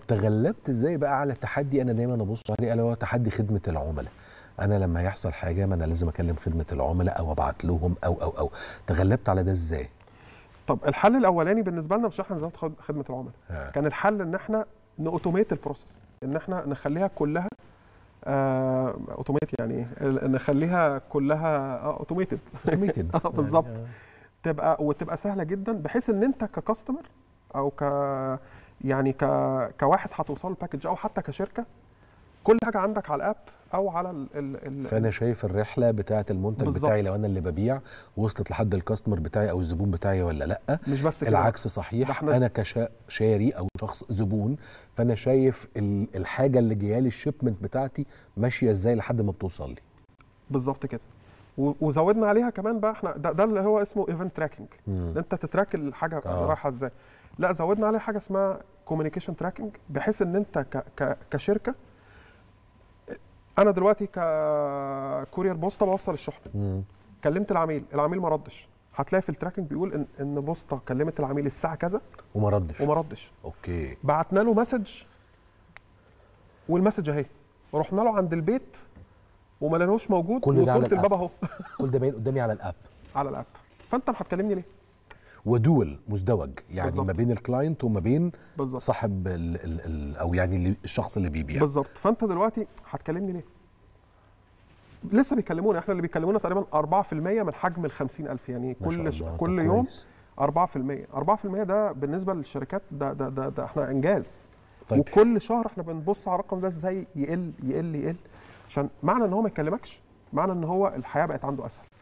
تغلبت ازاي بقى على تحدي انا دايما ابص عليه الا هو تحدي خدمه العملاء انا لما يحصل حاجه ما انا لازم اكلم خدمه العملاء او ابعت لهم او او او تغلبت على ده ازاي طب الحل الاولاني بالنسبه لنا مش احنا نزود خد- خدمه العملاء ها. كان الحل ان احنا ناوتوميت البروسيس ان احنا نخليها كلها آه اوتوميت يعني إيه؟ ال- نخليها كلها اوتوميتد Automated. آه، بالظبط. يعني، آه. تبقى وتبقى سهله جدا بحيث ان انت ككاستمر او ك يعني ك كواحد هتوصل الباكج او حتى كشركه كل حاجه عندك على الاب او على ال ال ال فانا شايف الرحله بتاعه المنتج بالظبط. بتاعي لو انا اللي ببيع وصلت لحد الكاستمر بتاعي او الزبون بتاعي ولا لا مش بس كده العكس ده صحيح احنا- انا كشاري او شخص زبون فانا شايف ال- الحاجه اللي جايه لي الشيبمنت بتاعتي ماشيه ازاي لحد ما بتوصل لي بالظبط كده و- وزودنا عليها كمان بقى احنا ده, ده اللي هو اسمه ايفنت تراكنج مم. ان انت تتراك الحاجه آه. رايحه ازاي لا زودنا عليها حاجه اسمها كوميونيكيشن تراكنج بحيث ان انت ك ك كشركه انا دلوقتي ككورير بوسطه بوصل الشحنه مم. كلمت العميل العميل ما ردش هتلاقي في التراكنج بيقول ان ان بوسطه كلمت العميل الساعه كذا وما ردش وما ردش اوكي بعتنا له مسج والمسج اهي رحنا له عند البيت وما لقيناهوش موجود كل ده على وصورة الباب اهو كل ده باين قدامي على الاب على الاب فانت هتكلمني ليه ودول مزدوج يعني بالظبط. ما بين الكلاينت وما بين بالظبط صاحب ال ال ال او يعني اللي الشخص اللي بيبيع بالظبط فانت دلوقتي هتكلمني ليه لسه بيكلمونا احنا اللي بيكلمونا تقريبا 4% من حجم ال 50000 يعني ما شاء كل ش... الله. كل طب يوم كويس. 4% 4% ده بالنسبه للشركات ده ده ده, ده احنا انجاز طيب. وكل شهر احنا بنبص على الرقم ده ازاي يقل يقل يقل عشان معنى ان هو ما يكلمكش معنى ان هو الحياه بقت عنده اسهل